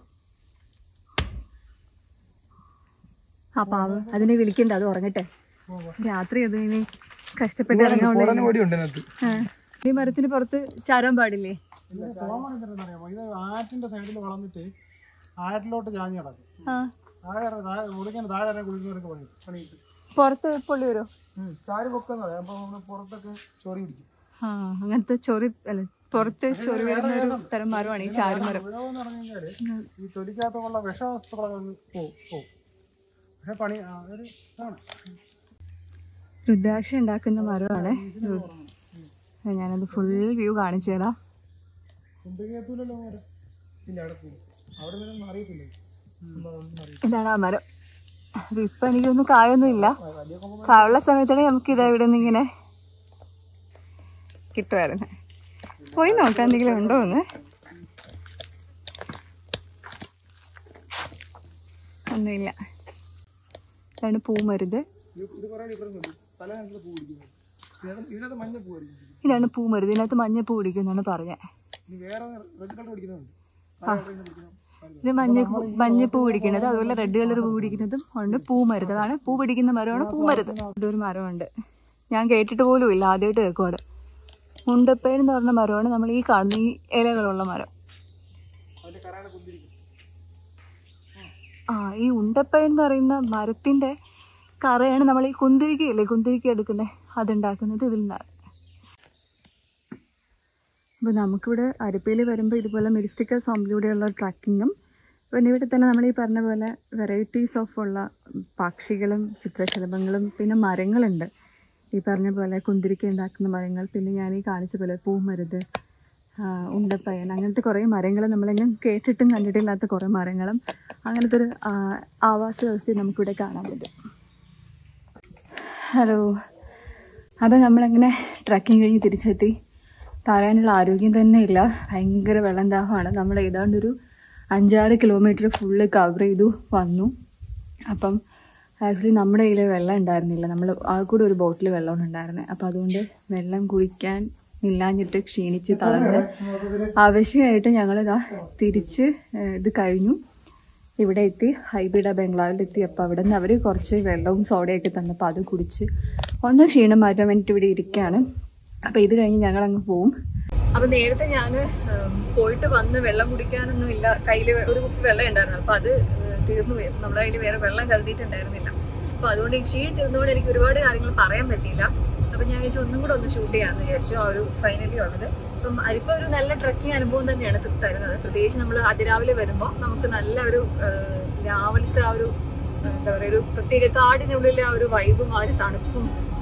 ആ പാവം അതിനെ വിളിക്കണ്ട അത് ഉറങ്ങട്ടെ രാത്രി അത് ഇനി കഷ്ടപ്പെട്ട് ഇറങ്ങാൻ ഉടനെ ഓടി ഉണ്ട് അതിനകത്ത് ഈ മരത്തിന് പുറത്ത് ചാരാൻ പാടില്ലേ അറിയാമോ ഇത് ആറ്റിന്റെ സൈഡിൽ വളർന്നിട്ട് ആറ്റിലോട്ട് ചാഞ്ഞ് കിടക്കും ആ താഴെ ഇറങ്ങി- താഴെ കുളിക്കാൻ താഴെ ഇറങ്ങി കുളിക്കുന്നവരൊക്കെ പണി പണിയിട്ട് പുറത്ത് പൊള്ളി വരുമോ ഉം. ചാരി പൊക്കെന്ന് പറയാം അപ്പൊ നമ്മള് പുറത്തൊക്കെ ചോറി പിടിക്കും ആ അങ്ങനത്തെ ചൊറി അല്ല പുറത്ത് ചൊറി വരുന്ന ഒരു തരം മരമാണ് ഈ ചാരുമരം ഉപയോഗം എന്ന് പറഞ്ഞു കഴിഞ്ഞാല് ഈ തൊലിക്കകത്തുള്ള വിഷവസ്തുക്കളൊക്കെ അങ്ങ് പോവും പോവും പക്ഷെ പണി ആ, ഒരു ഇതാണ് രുദ്രാക്ഷ ഉണ്ടാക്കുന്ന മരമാണ് ഞാനത് ഫുൾ വ്യൂ കാണിച്ചു തരാം കുന്തികയത്തൂലല്ലോ മോരെ ഇല്ല അവിടെ പോകും അവിടെ നിന്നൊന്നും അറിയത്തില്ല ഒന്നും അറിയില്ല ഇതാണ് ആ മരം അത് ഇപ്പൊ എനിക്കൊന്നും കായൊന്നും ഇല്ല കായുള്ള സമയത്താണെങ്കിൽ നമുക്ക് ഇതാ ഇവിടെ നിന്ന് ഇങ്ങനെ കിട്ടുമായിരുന്നു പോയി നോക്കാം എന്തെങ്കിലും ഉണ്ടോ എന്ന് ഒന്നുമില്ല ഇതാണ് പൂമരുത് ഇത് ഇത് കുറെ ഡിഫറൻസ് ഉണ്ട് പല കണക്കിൽ പൂ പിടിക്കുന്നത് ഇതിനകത്ത് ഇതിനകത്ത് മഞ്ഞ പൂ ആയിരിക്കും ഇതാണ് പൂമരുത് ഇതിനകത്ത് മഞ്ഞപ്പൂ പിടിക്കുന്നാണ് പറഞ്ഞത് ഇനി വേറെ റെഡ് കളർ പിടിക്കുന്നുണ്ട് പല കളറിൽ പിടിക്കുന്ന ഇത് മഞ്ഞ മഞ്ഞപ്പൂ പിടിക്കുന്നത് അതുപോലെ റെഡ് കളർ പൂ പിടിക്കുന്നതും ഉണ്ട് പൂമരുത് അതാണ് പൂ പിടിക്കുന്ന മരമാണ് പൂമരുത് ഇതൊരു മരമുണ്ട് ഞാൻ കേട്ടിട്ട് പോലും ഇല്ല ആദ്യമായിട്ട് കേൾക്കുവാണ് മുണ്ടപ്പേൻ എന്ന് പറഞ്ഞ മരമാണ് നമ്മൾ ഈ കാണുന്ന ഈ ഇലകളുള്ള മരം അതിന്റെ കരാണ് കുന്തിരിക്കും ആ ഈ ഉണ്ടപ്പഴം എന്ന് പറയുന്ന മരത്തിന്റെ കറയാണ് നമ്മൾ ഈ കുന്തിരിക്കയില്ലേ കുന്തിരിക്ക എടുക്കുന്നത് അതുണ്ടാക്കുന്നത് ഇതിൽ നിന്നാണ് അപ്പോൾ നമുക്കിവിടെ അരിപ്പയിൽ വരുമ്പോൾ ഇതുപോലെ മെരിസ്റ്റിക്കൽ സോമ്പിലൂടെയുള്ള ട്രക്കിങ്ങും പിന്നെ ഇവിടെ തന്നെ നമ്മൾ ഈ പറഞ്ഞ പോലെ വെറൈറ്റീസ് ഓഫ് ഉള്ള പക്ഷികളും ചിത്രശലഭങ്ങളും പിന്നെ മരങ്ങളുണ്ട് ഈ പറഞ്ഞ പോലെ കുന്തിരിക്ക ഉണ്ടാക്കുന്ന മരങ്ങൾ പിന്നെ ഞാൻ ഈ കാണിച്ച പോലെ പൂമരുത് ആ, ഉണ്ടപ്പയൻ അങ്ങനത്തെ കുറേ മരങ്ങൾ നമ്മളെല്ലാം കേട്ടിട്ടും കണ്ടിട്ടില്ലാത്ത കുറേ മരങ്ങളും അങ്ങനത്തെ ഒരു ആ, ആവാസ വ്യവസ്ഥയും നമുക്കിവിടെ കാണാൻ പറ്റും ഹലോ അപ്പോൾ നമ്മളങ്ങനെ ട്രക്കിംഗ് കഴിഞ്ഞ് തിരിച്ചെത്തി പറയാനുള്ള ആരോഗ്യം തന്നെ ഇല്ല ഭയങ്കര വെള്ളം ദാഹമാണ് നമ്മൾ ഏതാണ്ടൊരു അഞ്ചാറ് കിലോമീറ്റർ ഫുള്ള് കവർ ചെയ്തു വന്നു അപ്പം ആക്ച്വലി നമ്മുടെ കയ്യിൽ വെള്ളം ഉണ്ടായിരുന്നില്ല നമ്മൾ ആ കൂടെ ഒരു ബോട്ടിൽ വെള്ളമാണ് ഉണ്ടായിരുന്നത് അപ്പോൾ അതുകൊണ്ട് വെള്ളം കുടിക്കാൻ ഇല്ലാഞ്ഞിട്ട് ക്ഷീണിച്ച് തളർന്ന് ആവശ്യമായിട്ട് ഞങ്ങളിതാ തിരിച്ച് ഏഹ്, ഇത് കഴിഞ്ഞു ഇവിടെ എത്തി ഹൈബിഡ ബംഗ്ലാവിൽ എത്തി അപ്പോൾ അവിടെ നിന്ന് അവർ കുറച്ച് വെള്ളവും സോഡയൊക്കെ തന്നപ്പോൾ അത് കുടിച്ച് ഒന്ന് ക്ഷീണം മാറ്റാൻ വേണ്ടിയിട്ട് ഇവിടെ ഇരിക്കുകയാണ് അപ്പോൾ ഇത് കഴിഞ്ഞ് ഞങ്ങൾ അങ്ങ് പോവും അപ്പൊ നേരത്തെ ഞാൻ പോയിട്ട് വന്ന് വെള്ളം കുടിക്കാനൊന്നും ഇല്ല കയ്യിൽ ഒരു കുപ്പി വെള്ളം ഉണ്ടായിരുന്നു അപ്പൊ അത് ഏഹ്, തീർന്നു പോയി അപ്പൊ നമ്മുടെ കയ്യിൽ വേറെ വെള്ളം കരുതിയിട്ടുണ്ടായിരുന്നില്ല അപ്പൊ അതുകൊണ്ട് ഈ ക്ഷീണിച്ചിരുന്നതുകൊണ്ട് എനിക്ക് ഒരുപാട് കാര്യങ്ങൾ പറയാൻ പറ്റിയില്ല അപ്പൊ ഞാൻ വിചാരിച്ചു ഒന്നും കൂടെ ഒന്ന് ഷൂട്ട് ചെയ്യാമെന്ന് വിചാരിച്ചു ആ ഒരു ഫൈനലി ഉള്ളത് അപ്പം അരിപ്പ ഒരു നല്ല ട്രക്കിംഗ് അനുഭവം തന്നെയാണ് ത- തരുന്നത് പ്രത്യേകിച്ച് നമ്മൾ അതിരാവിലെ വരുമ്പോൾ നമുക്ക് നല്ല ഒരു ഏഹ്, രാവിലത്തെ ആ ഒരു ഏഹ്, എന്താ പറയുക ഒരു പ്രത്യേക കാടിനുള്ളിലെ ആ ഒരു വൈബും ആ ഒരു തണുപ്പും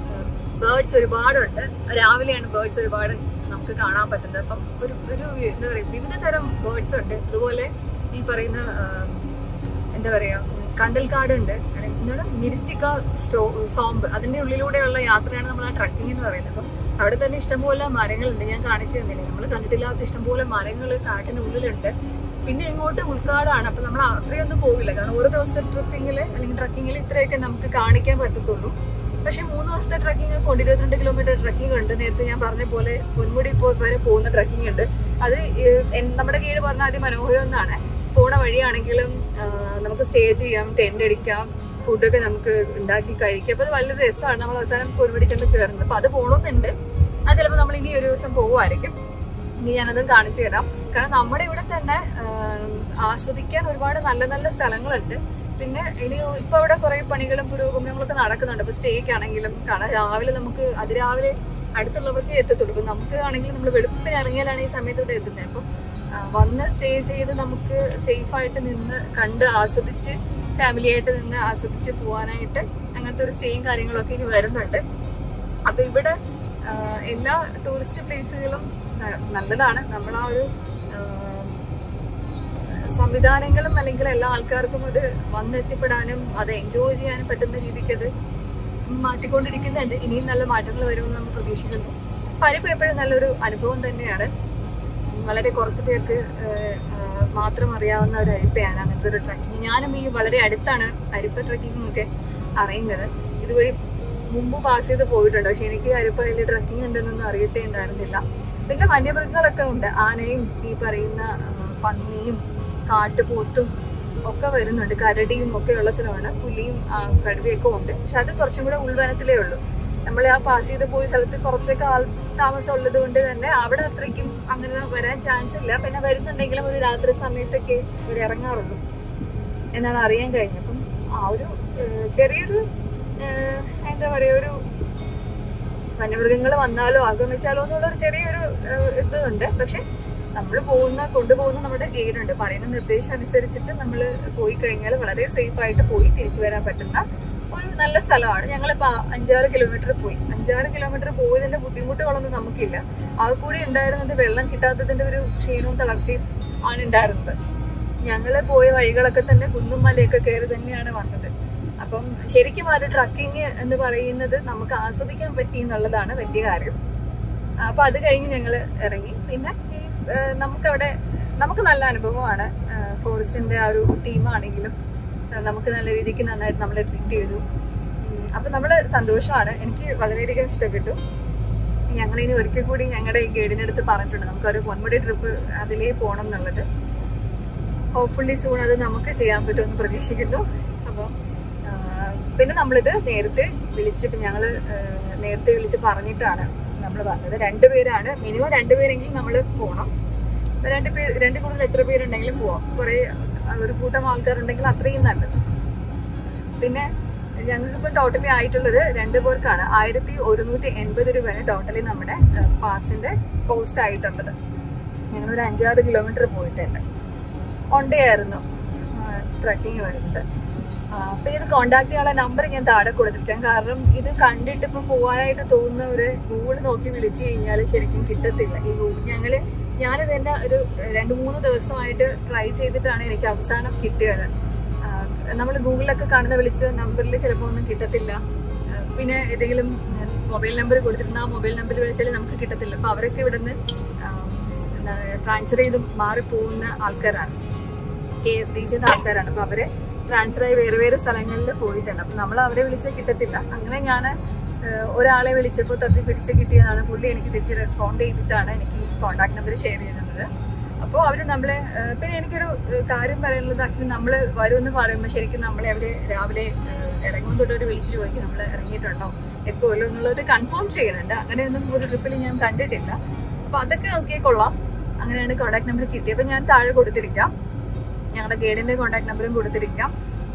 ബേർഡ്സ് ഒരുപാടുണ്ട് രാവിലെയാണ് ബേർഡ്സ് ഒരുപാട് നമുക്ക് കാണാൻ പറ്റുന്നത് അപ്പം ഒരു ഒരു എന്താ പറയുക വിവിധ തരം ബേർഡ്സ് ഉണ്ട് അതുപോലെ ഈ പറയുന്ന ആം, എന്താ പറയാ കണ്ടൽക്കാടുണ്ട് എന്താണ് മിരിസ്റ്റിക്ക സ്റ്റോ സോംബ് അതിന്റെ ഉള്ളിലൂടെയുള്ള യാത്രയാണ് നമ്മൾ ആ ട്രക്കിംഗ് എന്ന് പറയുന്നത് അപ്പം അവിടെ തന്നെ ഇഷ്ടംപോലെ മരങ്ങളുണ്ട് ഞാൻ കാണിച്ചു തന്നില്ലേ നമ്മൾ കണ്ടിട്ടില്ലാത്ത ഇഷ്ടംപോലെ മരങ്ങൾ കാട്ടിനുള്ളിലുണ്ട് പിന്നെ ഇങ്ങോട്ട് ഉൾക്കാടാണ് അപ്പൊ നമ്മൾ അത്രയൊന്നും പോകില്ല കാരണം ഓരോ ദിവസത്തെ ട്രിപ്പിങ്ങിൽ അല്ലെങ്കിൽ ട്രക്കിങ്ങിൽ ഇത്രയൊക്കെ നമുക്ക് കാണിക്കാൻ പറ്റത്തുള്ളൂ പക്ഷെ മൂന്ന് ദിവസത്തെ ട്രക്കിംഗ് കൊണ്ട് ഇരുപത്തിരണ്ട് കിലോമീറ്റർ ട്രക്കിംഗ് ഉണ്ട് നേരത്തെ ഞാൻ പറഞ്ഞ പോലെ പൊന്മുടി പോ- വരെ പോകുന്ന ട്രക്കിംഗ് ഉണ്ട് അത് ഏഹ്, എൻ- നമ്മുടെ കീഴ് പറഞ്ഞാൽ അതിമനോഹരം എന്നാണ് പോണ വഴിയാണെങ്കിലും ആഹ്, നമുക്ക് സ്റ്റേ ചെയ്യാം ടെന്റ് അടിക്കാം ഫുഡൊക്കെ നമുക്ക് ഉണ്ടാക്കി കഴിക്കാം അപ്പൊ അത് വളരെ രസമാണ് നമ്മൾ അവസാനം പൊന്മുടി ചെന്ന് കയറുന്നത് അപ്പൊ അത് പോകണമെന്നുണ്ട് അത് ചിലപ്പോൾ നമ്മൾ ഇനി ഒരു ദിവസം പോകുമായിരിക്കും ഇനി ഞാനതും കാണിച്ചു തരാം കാരണം നമ്മുടെ ഇവിടെ തന്നെ ആഹ്, ആസ്വദിക്കാൻ ഒരുപാട് നല്ല നല്ല സ്ഥലങ്ങളുണ്ട് പിന്നെ ഇനി ഇപ്പൊ അവിടെ കുറെ പണികളും പുരോഗമനങ്ങളൊക്കെ നടക്കുന്നുണ്ട് ഇപ്പൊ സ്റ്റേക്ക് ആണെങ്കിലും കാരണം രാവിലെ നമുക്ക് അതിരാവിലെ അടുത്തുള്ളവർക്ക് എത്തത്തുള്ളൂ ഇപ്പൊ നമുക്ക് ആണെങ്കിലും നമ്മൾ വെളുപ്പിന് ഇറങ്ങിയാലാണ് ഈ സമയത്ത് ഇവിടെ എത്തുന്നത് അപ്പം ആ, വന്ന് സ്റ്റേ ചെയ്ത് നമുക്ക് സേഫ് ആയിട്ട് നിന്ന് കണ്ട് ആസ്വദിച്ച് ഫാമിലി ആയിട്ട് നിന്ന് ആസ്വദിച്ച് പോകാനായിട്ട് അങ്ങനത്തെ ഒരു സ്റ്റേയും കാര്യങ്ങളൊക്കെ ഇനി വരുന്നുണ്ട് അപ്പൊ ഇവിടെ ആ, എല്ലാ ടൂറിസ്റ്റ് പ്ലേസുകളും ന- നല്ലതാണ് നമ്മൾ ആ ഒരു ആ, സംവിധാനങ്ങളും അല്ലെങ്കിൽ എല്ലാ ആൾക്കാർക്കും അത് വന്നെത്തിപ്പെടാനും അത് എൻജോയ് ചെയ്യാനും പറ്റുന്ന രീതിക്ക് അത് മാറ്റിക്കൊണ്ടിരിക്കുന്നുണ്ട് ഇനിയും നല്ല മാറ്റങ്ങൾ വരുമെന്ന് നമ്മൾ പ്രതീക്ഷിക്കുന്നു പരിപ്പ് എപ്പോഴും നല്ലൊരു അനുഭവം തന്നെയാണ് വളരെ കുറച്ച് പേർക്ക് ഏഹ്, ഏഹ്, മാത്രം അറിയാവുന്ന ഒരു അരിപ്പയാണ് അങ്ങനത്തെ ഒരു ട്രക്കിംഗ് ഞാനും ഈ വളരെ അടുത്താണ് അരിപ്പ ട്രക്കിംഗ് ഒക്കെ അറിയുന്നത് ഇതുവഴി മുമ്പ് പാസ് ചെയ്ത് പോയിട്ടുണ്ട് പക്ഷെ എനിക്ക് അരിപ്പയിൽ ട്രക്കിംഗ് ഉണ്ടെന്നൊന്നും അറിയത്തേ ഉണ്ടായിരുന്നില്ല പിന്നെ വന്യമൃഗങ്ങളൊക്കെ ഉണ്ട് ആനയും ഈ പറയുന്ന ആ, പന്നിയും കാട്ടുപോത്തും ഒക്കെ വരുന്നുണ്ട് കരടിയും ഒക്കെ ഉള്ള സ്ഥലമാണ് പുലിയും ആ, കടുവയൊക്കെ ഉണ്ട് പക്ഷെ അത് കുറച്ചും കൂടെ ഉൾവനത്തിലേ ഉള്ളൂ നമ്മൾ ആ പാസ് ചെയ്ത് പോയ സ്ഥലത്ത് കുറച്ചൊക്കെ ആൾ താമസം ഉള്ളത് കൊണ്ട് തന്നെ അവിടെ അത്രയ്ക്കും അങ്ങനെ വരാൻ ചാൻസ് ഇല്ല പിന്നെ വരുന്നുണ്ടെങ്കിലും ഒരു രാത്രി സമയത്തൊക്കെ അവർ ഇറങ്ങാറുള്ളൂ എന്നാണ് അറിയാൻ കഴിഞ്ഞത് അപ്പം ആ ഒരു ഏഹ്, ചെറിയൊരു ഏഹ്, എന്താ പറയുക ഒരു വന്യമൃഗങ്ങൾ വന്നാലോ ആക്രമിച്ചാലോ എന്നുള്ള ഒരു ചെറിയൊരു ഏഹ്, ഇതുണ്ട് പക്ഷെ നമ്മൾ പോകുന്ന കൊണ്ടുപോകുന്ന നമ്മുടെ ഗൈഡ് ഉണ്ട് പറയുന്ന നിർദ്ദേശം അനുസരിച്ചിട്ട് നമ്മൾ പോയി കഴിഞ്ഞാൽ വളരെ സേഫ് ആയിട്ട് പോയി തിരിച്ചു വരാൻ പറ്റുന്ന ഒരു നല്ല സ്ഥലമാണ് ഞങ്ങളിപ്പോ ആ അഞ്ചാറ് കിലോമീറ്റർ പോയി അഞ്ചാറ് കിലോമീറ്റർ പോയതിന്റെ ബുദ്ധിമുട്ടുകളൊന്നും നമുക്കില്ല ആ കൂടി ഉണ്ടായിരുന്നത് വെള്ളം കിട്ടാത്തതിന്റെ ഒരു ക്ഷീണവും തളർച്ചയും ആണ് ഉണ്ടായിരുന്നത് ഞങ്ങള് പോയ വഴികളൊക്കെ തന്നെ കുന്നും മലയൊക്കെ കയറി തന്നെയാണ് വന്നത് അപ്പം ശരിക്കും ആ ഒരു ട്രക്കിങ് എന്ന് പറയുന്നത് നമുക്ക് ആസ്വദിക്കാൻ പറ്റി എന്നുള്ളതാണ് വലിയ കാര്യം അപ്പൊ അത് കഴിഞ്ഞ് ഞങ്ങൾ ഇറങ്ങി പിന്നെ ഈ ആ, നമുക്കവിടെ നമുക്ക് നല്ല അനുഭവമാണ് ഫോറസ്റ്റിന്റെ ആ ഒരു ടീമാണെങ്കിലും ആ, നമുക്ക് നല്ല രീതിക്ക് നന്നായിട്ട് നമ്മളെ ട്രീറ്റ് ചെയ്തു ഉം, അപ്പൊ നമ്മള് സന്തോഷമാണ് എനിക്ക് വളരെയധികം ഇഷ്ടപ്പെട്ടു ഞങ്ങൾ ഇനി ഒരിക്കൽ കൂടി ഞങ്ങളുടെ ഈ ഗൈഡിന്റെ അടുത്ത് പറഞ്ഞിട്ടുണ്ട് നമുക്കൊരു പൊന്മുടി ട്രിപ്പ് അതിലേ പോകണം എന്നുള്ളത് ഹോപ്പ്ഫുള്ളി സൂൺ അത് നമുക്ക് ചെയ്യാൻ പറ്റുമെന്ന് പ്രതീക്ഷിക്കുന്നു അപ്പം ആ, പിന്നെ നമ്മളിത് നേരത്തെ വിളിച്ച് ഇപ്പം ഞങ്ങൾ നേരത്തെ വിളിച്ച് പറഞ്ഞിട്ടാണ് നമ്മൾ പറഞ്ഞത് രണ്ടുപേരാണ് മിനിമം രണ്ടുപേരെങ്കിലും നമ്മൾ പോകണം അപ്പൊ രണ്ട് പേര് രണ്ട് കൂടുതൽ എത്ര പേരുണ്ടെങ്കിലും പോവാം കുറേ ഒരു കൂട്ടം ആൾക്കാരുണ്ടെങ്കിൽ അത്രയും നല്ലത് പിന്നെ ഞങ്ങൾക്കിപ്പോൾ ടോട്ടലി ആയിട്ടുള്ളത് രണ്ട് പേർക്കാണ് ആയിരത്തി ഒരുന്നൂറ്റി എൺപത് രൂപയാണ് ടോട്ടലി നമ്മുടെ പാസിന്റെ കോസ്റ്റ് ആയിട്ടുള്ളത് ഞങ്ങളൊരു അഞ്ചാറ് കിലോമീറ്റർ പോയിട്ടുണ്ട് വൺ ഡേ ആയിരുന്നു ട്രക്കിംഗ് വരുന്നത് ആ, അപ്പൊ ഇത് കോണ്ടാക്ട് ചെയ്യാനുള്ള നമ്പർ ഞാൻ താഴെ കൊടുത്തിരിക്കാം കാരണം ഇത് കണ്ടിട്ട് ഇപ്പം പോകാനായിട്ട് തോന്നുന്ന ഒരു ഗൂഗിൾ നോക്കി വിളിച്ചു കഴിഞ്ഞാൽ ശരിക്കും കിട്ടത്തില്ല ഈ ഗൂഗിൾ ഞങ്ങള് ഞാനിത് തന്നെ ഒരു രണ്ട് മൂന്ന് ദിവസമായിട്ട് ട്രൈ ചെയ്തിട്ടാണ് എനിക്ക് അവസാനം കിട്ടിയത് നമ്മൾ ഗൂഗിളിലൊക്കെ കാണുന്ന വിളിച്ച നമ്പറിൽ ചിലപ്പോൾ ഒന്നും കിട്ടത്തില്ല ആ, പിന്നെ ഏതെങ്കിലും മൊബൈൽ നമ്പർ കൊടുത്തിരുന്ന ആ മൊബൈൽ നമ്പറിൽ വിളിച്ചാൽ നമുക്ക് കിട്ടത്തില്ല അപ്പൊ അവരൊക്കെ ഇവിടുന്ന് ട്രാൻസ്ഫർ ചെയ്ത് മാറിപ്പോകുന്ന ആൾക്കാരാണ് കെ എസ് ഡി സിയുടെ ആൾക്കാരാണ് അപ്പൊ അവരെ ട്രാൻസ്ഫർ ആയി വേറെ വേറെ സ്ഥലങ്ങളിൽ പോയിട്ടുണ്ട് അപ്പൊ നമ്മൾ അവരെ വിളിച്ച് കിട്ടത്തില്ല അങ്ങനെ ഞാൻ ഒരാളെ വിളിച്ചപ്പോൾ തപ്പി പിടിച്ച് കിട്ടിയതാണ് പുള്ളി എനിക്ക് തിരിച്ച് റെസ്പോണ്ട് ചെയ്തിട്ടാണ് എനിക്ക് കോൺടാക്ട് നമ്പർ ഷെയർ ചെയ്തിരുന്നത് അപ്പോൾ അവർ നമ്മളെ ഏഹ്, പിന്നെ എനിക്കൊരു ഏഹ്, കാര്യം പറയാനുള്ളത് ആക്ച്വലി നമ്മൾ വരുമെന്ന് പറയുമ്പോൾ ശരിക്കും നമ്മളെ അവർ രാവിലെ ഏഹ്, ഇറങ്ങുമ്പോൾ തൊട്ട് അവർ വിളിച്ച് ചോദിക്കും നമ്മൾ ഇറങ്ങിയിട്ടുണ്ടോ എത്തുമല്ലോ എന്നുള്ളത് കൺഫേം ചെയ്യുന്നുണ്ട് അങ്ങനെയൊന്നും ഒരു ട്രിപ്പിൽ ഞാൻ കണ്ടിട്ടില്ല അപ്പൊ അതൊക്കെ നോക്കിയേ കൊള്ളാം അങ്ങനെയാണ് കോൺടാക്ട് നമ്പർ കിട്ടിയത് അപ്പൊ ഞാൻ താഴെ കൊടുത്തിരിക്കാം ഞങ്ങളുടെ ഗൈഡിന്റെ കോൺടാക്ട് നമ്പറും കൊടുത്തിരിക്കാം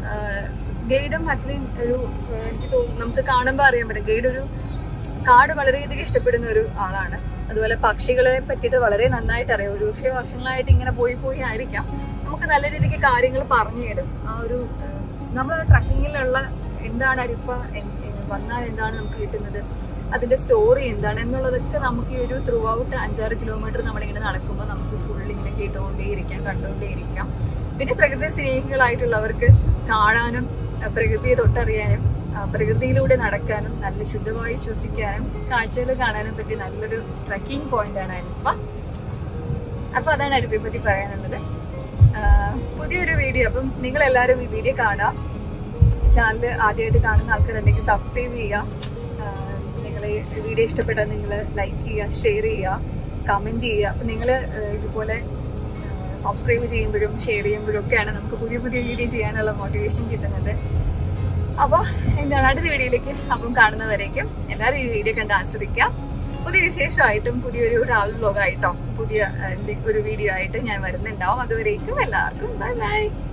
ഗൈഡും ആക്ച്വലി ഒരു ആഹ് എനിക്ക് തോന്നുന്നു നമുക്ക് കാണുമ്പോൾ അറിയാൻ പറ്റും ഗൈഡ് ഒരു കാട് വളരെയധികം ഇഷ്ടപ്പെടുന്ന ഒരു ആളാണ് അതുപോലെ പക്ഷികളെ പറ്റിയിട്ട് വളരെ നന്നായിട്ട് അറിയാം ഒരു പക്ഷേ വർഷങ്ങളായിട്ട് ഇങ്ങനെ പോയി പോയി ആയിരിക്കാം നമുക്ക് നല്ല രീതിക്ക് കാര്യങ്ങൾ പറഞ്ഞു തരും ആ ഒരു നമ്മൾ ട്രക്കിങ്ങിലുള്ള എന്താണ് അരിപ്പ എൻ- എ- വന്നാൽ എന്താണ് നമുക്ക് കിട്ടുന്നത് അതിന്റെ സ്റ്റോറി എന്താണ് എന്നുള്ളതൊക്കെ നമുക്ക് ഈ ഒരു ത്രൂ ഔട്ട് അഞ്ചാറ് കിലോമീറ്റർ നമ്മളിങ്ങനെ നടക്കുമ്പോൾ നമുക്ക് ഫുൾ ഇങ്ങനെ കേട്ടുകൊണ്ടേയിരിക്കാം കണ്ടുകൊണ്ടേയിരിക്കാം പിന്നെ പ്രകൃതി സ്നേഹികളായിട്ടുള്ളവർക്ക് കാണാനും ആ, പ്രകൃതിയെ തൊട്ടറിയാനും ആ, പ്രകൃതിയിലൂടെ നടക്കാനും നല്ല ശുദ്ധവായു ശ്വസിക്കാനും കാഴ്ചകൾ കാണാനും പറ്റിയ നല്ലൊരു ട്രക്കിംഗ് പോയിന്റ് ആണ് അരിപ്പ അപ്പൊ അതാണ് അരിപ്പയെ പറ്റി പറയാനുള്ളത് ആ, പുതിയൊരു വീഡിയോ അപ്പം നിങ്ങൾ എല്ലാവരും ഈ വീഡിയോ കാണാം ചാനൽ ആദ്യമായിട്ട് കാണുന്ന ആൾക്കാരുണ്ടെങ്കിൽ സബ്സ്ക്രൈബ് ചെയ്യുക നിങ്ങൾ വീഡിയോ ഇഷ്ടപ്പെട്ടാൽ നിങ്ങൾ ലൈക്ക് ചെയ്യുക ഷെയർ ചെയ്യുക കമൻറ്റ് ചെയ്യുക അപ്പം നിങ്ങൾ ഇതുപോലെ സബ്സ്ക്രൈബ് ചെയ്യുമ്പോഴും ഷെയർ ചെയ്യുമ്പോഴും ഒക്കെയാണ് നമുക്ക് പുതിയ പുതിയ വീഡിയോ ചെയ്യാനുള്ള മോട്ടിവേഷൻ കിട്ടുന്നത് അപ്പോൾ എന്താണ് അടുത്ത വീഡിയോയിലേക്ക് അപ്പം കാണുന്നവരേക്കും എല്ലാവരും ഈ വീഡിയോ കണ്ട് ആസ്വദിക്കുക പുതിയ വിശേഷമായിട്ടും പുതിയൊരു ട്രാവൽ വ്ലോഗായിട്ടോ പുതിയ ആ, എന്തെ- ഒരു വീഡിയോ ആയിട്ട് ഞാൻ വരുന്നുണ്ടാവും അതുവരേക്കും എല്ലാവർക്കും ബൈ ബൈ